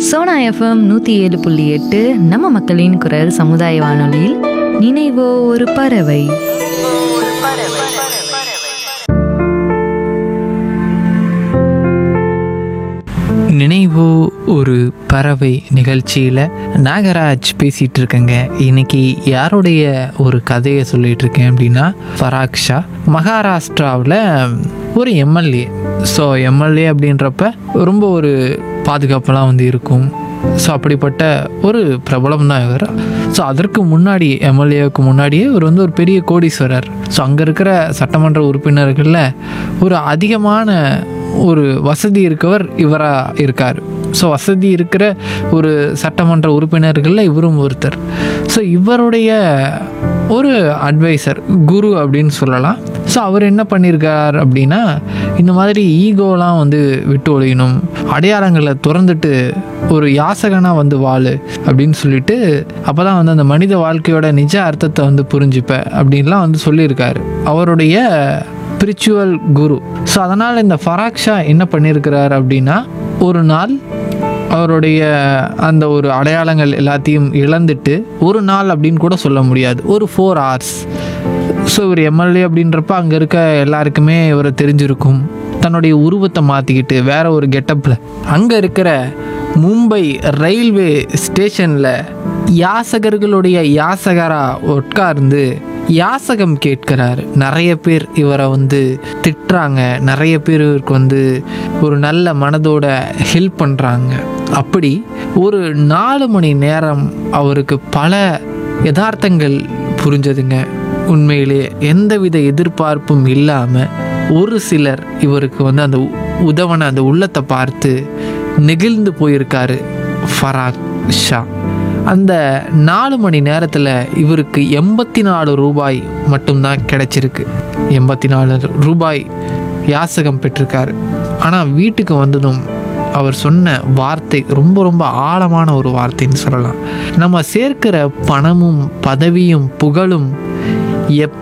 Sona FM நூற்றி ஏழு புள்ளி எட்டு நம்ம மக்களின் குரல் சமுதாய வானொலியில் நினைவோ ஒரு பறவை நினைவு ஒரு பறவை நிகழ்ச்சியில் நாகராஜ் பேசிகிட்டு இருக்கேங்க இன்னைக்கு யாருடைய ஒரு கதையை சொல்லிட்டு இருக்கேன் அப்படின்னா ஃபராக் ஷா மகாராஷ்டிராவில் ஒரு எம்எல்ஏ ஸோ எம்எல்ஏ அப்படின்றப்ப ரொம்ப ஒரு பாதுகாப்பெல்லாம் வந்து இருக்கும் ஸோ அப்படிப்பட்ட ஒரு பிரபலம் தான் இவர் ஸோ அதற்கு முன்னாடி எம்எல்ஏவுக்கு முன்னாடியே இவர் வந்து ஒரு பெரிய கோடீஸ்வரர் ஸோ அங்கே இருக்கிற சட்டமன்ற உறுப்பினர்களில் ஒரு அதிகமான ஒரு வசதி இருக்கவர் இவராக இருக்கார் ஸோ வசதி இருக்கிற ஒரு சட்டமன்ற உறுப்பினர்களில் இவரும் ஒருத்தர் ஸோ இவருடைய ஒரு அட்வைசர் குரு அப்படின்னு சொல்லலாம் ஸோ அவர் என்ன பண்ணியிருக்கார் அப்படின்னா இந்த மாதிரி ஈகோலாம் வந்து விட்டு ஒழியணும் அடையாளங்களை திறந்துட்டு ஒரு யாசகனாக வந்து வாழு அப்படின்னு சொல்லிட்டு அப்போ தான் வந்து அந்த மனித வாழ்க்கையோட நிஜ அர்த்தத்தை வந்து புரிஞ்சுப்ப அப்படின்லாம் வந்து சொல்லியிருக்காரு அவருடைய ஸ்பிரிச்சுவல் குரு ஸோ அதனால் இந்த ஃபராக் ஷா என்ன பண்ணியிருக்கிறார் அப்படின்னா ஒரு நாள் அவருடைய அந்த ஒரு அடையாளங்கள் எல்லாத்தையும் இழந்துட்டு ஒரு நாள் அப்படின்னு கூட சொல்ல முடியாது ஒரு ஃபோர் ஹவர்ஸ் ஸோ இவர் எம்எல்ஏ அப்படின்றப்ப அங்கே இருக்க எல்லாருக்குமே இவரை தெரிஞ்சிருக்கும் தன்னுடைய உருவத்தை மாற்றிக்கிட்டு வேற ஒரு கெட்டப்பில் அங்கே இருக்கிற மும்பை ரயில்வே ஸ்டேஷனில் யாசகர்களுடைய யாசகரா உட்கார்ந்து யாசகம் கேட்கிறார் நிறைய பேர் இவரை வந்து திட்டுறாங்க நிறைய பேர் இவருக்கு வந்து ஒரு நல்ல மனதோட ஹெல்ப் பண்ணுறாங்க அப்படி ஒரு நாலு மணி நேரம் அவருக்கு பல யதார்த்தங்கள் புரிஞ்சதுங்க உண்மையிலே எந்தவித எதிர்பார்ப்பும் இல்லாமல் ஒரு சிலர் இவருக்கு வந்து அந்த உ- உதவன அந்த உள்ளத்தை பார்த்து நெகிழ்ந்து போயிருக்காரு ஃபராக் ஷா அந்த நாலு மணி நேரத்தில் இவருக்கு எண்பத்தி நாலு ரூபாய் மட்டும்தான் கிடைச்சிருக்கு எண்பத்தி நாலு ரூபாய் யாசகம் பெற்றிருக்காரு ஆனால் வீட்டுக்கு வந்ததும் அவர் சொன்ன வார்த்தை ரொம்ப ரொம்ப ஆழமான ஒரு வார்த்தைன்னு சொல்லலாம் நம்ம சேர்க்கிற பணமும் பதவியும் புகழும் எப்போ